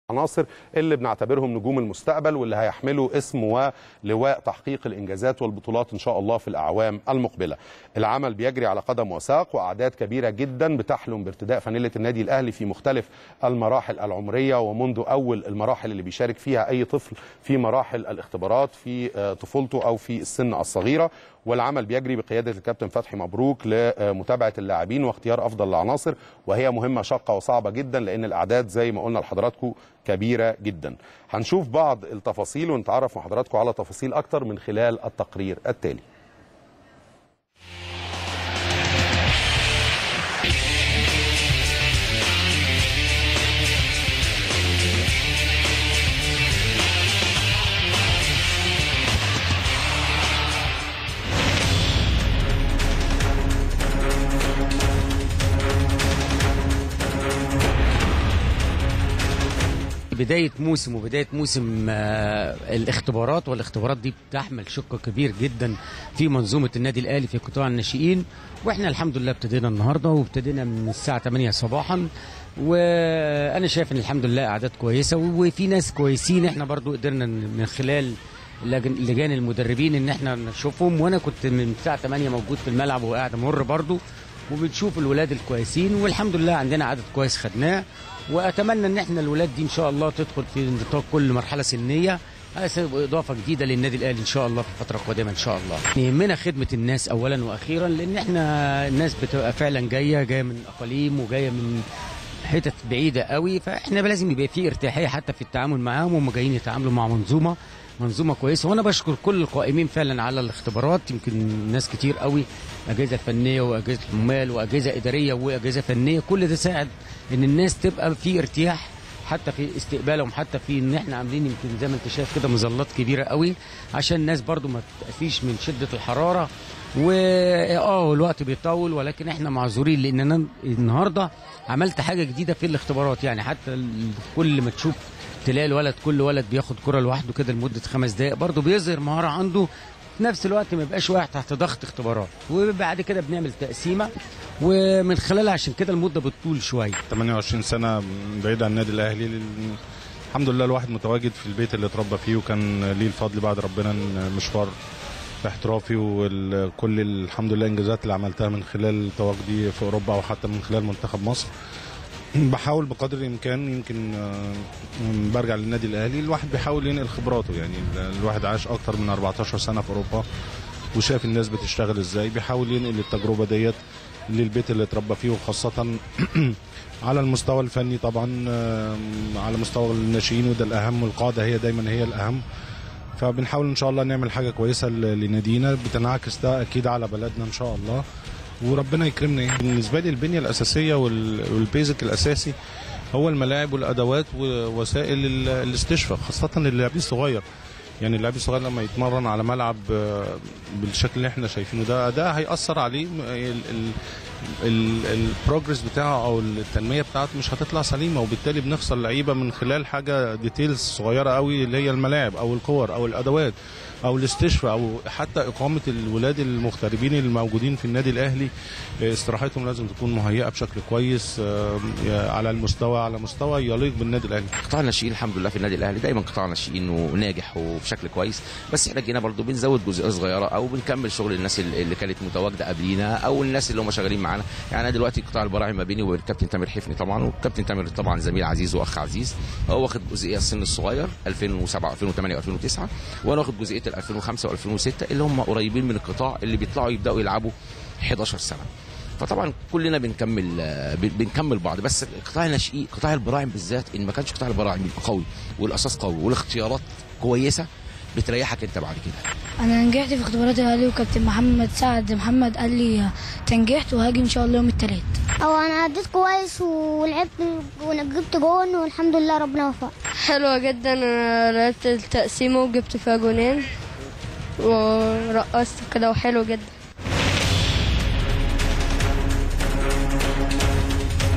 العناصر اللي بنعتبرهم نجوم المستقبل واللي هيحملوا اسم ولواء تحقيق الانجازات والبطولات ان شاء الله في الاعوام المقبله. العمل بيجري على قدم وساق واعداد كبيره جدا بتحلم بارتداء فانيله النادي الاهلي في مختلف المراحل العمريه ومنذ اول المراحل اللي بيشارك فيها اي طفل في مراحل الاختبارات في طفولته او في السن الصغيره والعمل بيجري بقياده الكابتن فتحي مبروك لمتابعه اللاعبين واختيار افضل العناصر وهي مهمه شاقه وصعبه جدا لان الاعداد زي ما قلنا لحضراتكم كبيره جدا. هنشوف بعض التفاصيل ونتعرف مع حضراتكم على تفاصيل اكتر من خلال التقرير التالي. بداية موسم وبداية موسم آه الاختبارات والاختبارات دي بتحمل شق كبير جدا في منظومة النادي الأهلي في قطاع الناشئين واحنا الحمد لله ابتدينا النهارده وابتدينا من الساعة 8 صباحا وانا شايف ان الحمد لله اعداد كويسة وفي ناس كويسين احنا برضو قدرنا من خلال لجان المدربين ان احنا نشوفهم وانا كنت من الساعة 8 موجود في الملعب وقاعد امر برضو وبنشوف الولاد الكويسين والحمد لله عندنا عدد كويس خدناه واتمنى ان احنا الولاد دي ان شاء الله تدخل في نطاق كل مرحله سنيه اضافه جديده للنادي الاهلي ان شاء الله في الفتره القادمه ان شاء الله يهمنا خدمه الناس اولا واخيرا لان احنا الناس بتبقى فعلا جايه جايه من اقاليم وجايه من حتت بعيده قوي فاحنا لازم يبقى في ارتياحيه حتى في التعامل معاهم وهم جايين يتعاملوا مع منظومه منظومه كويسه وانا بشكر كل القائمين فعلا على الاختبارات يمكن ناس كتير قوي اجهزه فنيه واجهزه عمال واجهزه اداريه واجهزه فنيه كل ده ساعد ان الناس تبقى في ارتياح حتى في استقبالهم حتى في ان احنا عاملين يمكن زي ما انت شايف كده مظلات كبيره قوي عشان الناس برضو ما تقفيش من شده الحراره و اه الوقت بيطول ولكن احنا معذورين لان انا النهارده عملت حاجه جديده في الاختبارات يعني حتى كل ما تشوف تلاقي الولد كل ولد بياخد كره لوحده كده لمده خمس دقائق برضه بيظهر مهاره عنده في نفس الوقت ما يبقاش واقع تحت ضغط اختبارات وبعد كده بنعمل تقسيمه ومن خلالها عشان كده المده بتطول شويه 28 سنه بعيد عن النادي الاهلي الحمد لله الواحد متواجد في البيت اللي اتربى فيه وكان ليه الفضل بعد ربنا مشوار احترافي وكل الحمد لله الانجازات اللي عملتها من خلال تواجدي في اوروبا وحتى من خلال منتخب مصر بحاول بقدر الامكان يمكن برجع للنادي الاهلي الواحد بيحاول ينقل خبراته يعني الواحد عاش اكتر من 14 سنه في اوروبا وشاف الناس بتشتغل ازاي بيحاول ينقل التجربه ديت للبيت اللي اتربى فيه وخاصه على المستوى الفني طبعا على مستوى الناشئين وده الاهم والقاده هي دايما هي الاهم فبنحاول ان شاء الله نعمل حاجه كويسه لنادينا بتنعكس ده اكيد على بلدنا ان شاء الله وربنا يكرمنا بالنسبه لي البنيه الاساسيه والبيزك الاساسي هو الملاعب والادوات ووسائل الاستشفاء خاصه اللاعب الصغير يعني اللاعب الصغير لما يتمرن على ملعب بالشكل اللي احنا شايفينه ده ده هياثر عليه البروجرس بتاعه او التنميه بتاعته مش هتطلع سليمه وبالتالي بنخسر لعيبه من خلال حاجه ديتيلز صغيره قوي اللي هي الملاعب او الكور او الادوات او الاستشفاء او حتى اقامه الولاد المغتربين الموجودين في النادي الاهلي استراحتهم لازم تكون مهيئه بشكل كويس على المستوى على مستوى يليق بالنادي الاهلي. قطاع الناشئين الحمد لله في النادي الاهلي دايما قطاع ناشئين وناجح وبشكل كويس بس احنا جينا برضو بنزود جزئيه صغيره او بنكمل شغل الناس اللي كانت متواجده قبلينا او الناس اللي هم شغالين معانا يعني انا دلوقتي قطاع البراعي ما بيني وبين الكابتن تامر حفني طبعا والكابتن تامر طبعا زميل عزيز واخ عزيز هو واخد جزئيه السن الصغير 2007 2008 و2009 وانا واخد جزئيه 2005 و2006 اللي هم قريبين من القطاع اللي بيطلعوا يبداوا يلعبوا 11 سنه فطبعا كلنا بنكمل بنكمل بعض بس قطاع الناشئين قطاع البراعم بالذات ان ما كانش قطاع البراعم يبقى قوي والاساس قوي والاختيارات كويسه بتريحك انت بعد كده انا نجحت في اختبارات الاهلي وكابتن محمد سعد محمد قال لي تنجحت وهاجي ان شاء الله يوم الثلاث او انا عديت كويس ولعبت وجبت جون والحمد لله ربنا وفق حلوه جدا انا لعبت التقسيمه وجبت فيها جونين ورقصت كده وحلو جدا